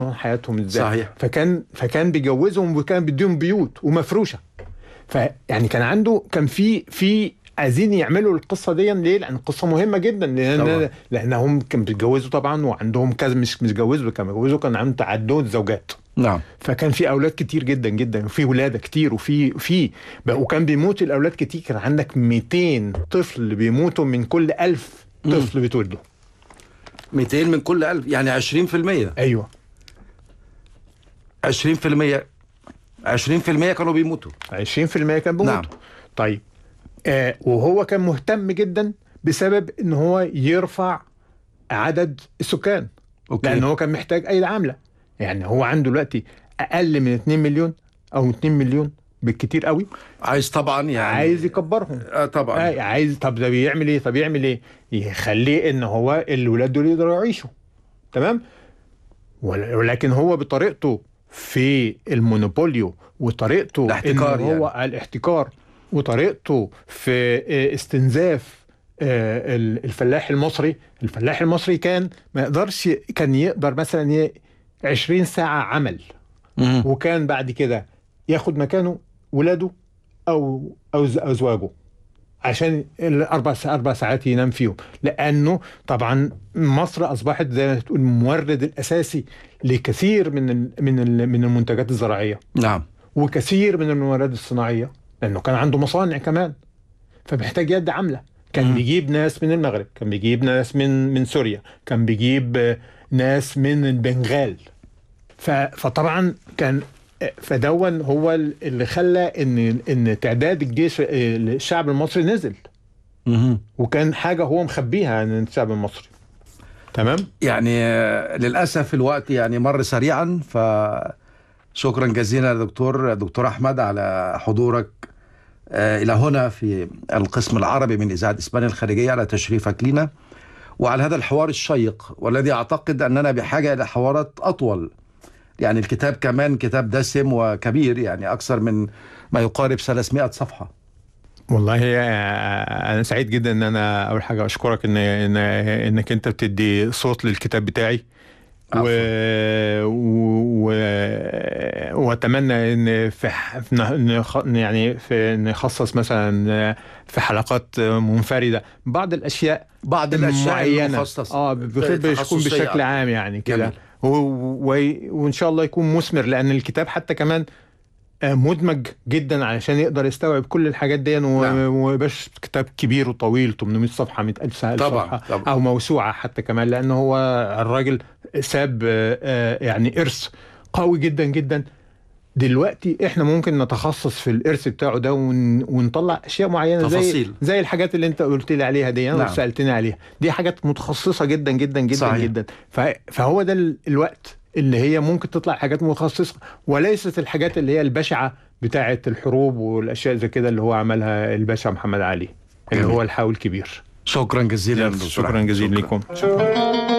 حياتهم ازاي صحيح. فكان فكان بيجوزهم وكان بيديهم بيوت ومفروشه فيعني كان عنده كان في في عايزين يعملوا القصه دي ليه؟ لان القصه مهمه جدا طبعا. لان لانهم كانوا بيتجوزوا طبعا وعندهم كذا مش مش بيتجوزوا كانوا بيتجوزوا كان عندهم تعدد زوجات نعم فكان في اولاد كتير جدا جدا وفي ولاده كتير وفي في بقى- وكان بيموت الاولاد كتير كان عندك 200 طفل بيموتوا من كل 1000 طفل بيتولدوا 200 من كل 1000 يعني 20% ايوه 20% 20% كانوا بيموتوا 20% كان بيموتوا نعم. طيب آه وهو كان مهتم جدا بسبب ان هو يرفع عدد السكان أوكي. لان هو كان محتاج ايدي عامله يعني هو عنده دلوقتي اقل من 2 مليون او 2 مليون بالكتير قوي عايز طبعا يعني عايز يكبرهم آه طبعا آه عايز طب ده بيعمل ايه طب يعمل ايه يخليه ان هو الولاد دول يقدروا يعيشوا تمام ول- ولكن هو بطريقته في المونوبوليو وطريقته الاحتكار إن هو الاحتكار وطريقته في آه، استنزاف آه، ال- الفلاح المصري الفلاح المصري كان ما يقدرش كان يقدر مثلا ي- 20 ساعة عمل مم. وكان بعد كده ياخد مكانه ولاده او او ز- ازواجه عشان الاربع ساعات اربع ساعات ينام فيهم لانه طبعا مصر اصبحت زي ما تقول المورد الاساسي لكثير من ال من ال من المنتجات الزراعيه نعم وكثير من الموارد الصناعيه لانه كان عنده مصانع كمان فمحتاج يد عامله كان مم. بيجيب ناس من المغرب كان بيجيب ناس من من سوريا كان بيجيب آه، ناس من البنغال ف- فطبعا كان آه، فدون هو اللي خلى ان ان تعداد الجيش آه، الشعب المصري نزل مهم. وكان حاجه هو مخبيها عن الشعب المصري تمام يعني آه، للاسف الوقت يعني مر سريعا فشكرا جزيلا دكتور دكتور احمد على حضورك آه، الى هنا في القسم العربي من اذاعه اسبانيا الخارجيه على تشريفك لنا وعلى هذا الحوار الشيق والذي اعتقد اننا بحاجه الى حوارات اطول يعني الكتاب كمان كتاب دسم وكبير يعني اكثر من ما يقارب 300 صفحه والله آه، انا سعيد جدا ان انا اول حاجه اشكرك ان ان انك انت بتدي صوت للكتاب بتاعي و... و... و... واتمنى ان في, ح... في ن- نخ... يعني في نخصص مثلا في حلقات منفرده بعض الاشياء بعض الاشياء معينه المخصصه اه بيكون تخصصية. بشكل عام يعني كده جميل. و... و... وان شاء الله يكون مثمر لان الكتاب حتى كمان آه، مدمج جدا علشان يقدر يستوعب كل الحاجات دي و- نعم. ومبقاش كتاب كبير وطويل 800 صفحه 100000 صفحه طبعاً، طبعاً. او موسوعه حتى كمان لان هو الراجل ساب آه، آه، يعني ارث قوي جدا جدا دلوقتي احنا ممكن نتخصص في الارث بتاعه ده ون... ونطلع اشياء معينه زي تفاصيل. زي الحاجات اللي انت قلت لي عليها دي انا نعم. سالتني عليها دي حاجات متخصصه جدا جدا جدا صحيح. صحيح. جدا ف... فهو ده ال- الوقت اللي هي ممكن تطلع حاجات متخصصه وليست الحاجات اللي هي البشعه بتاعه الحروب والاشياء زي كده اللي هو عملها الباشا محمد علي اللي جميل. هو الحاوي الكبير شكرا جزيلا دكتور شكرا أحمد. جزيلا شكراً. لكم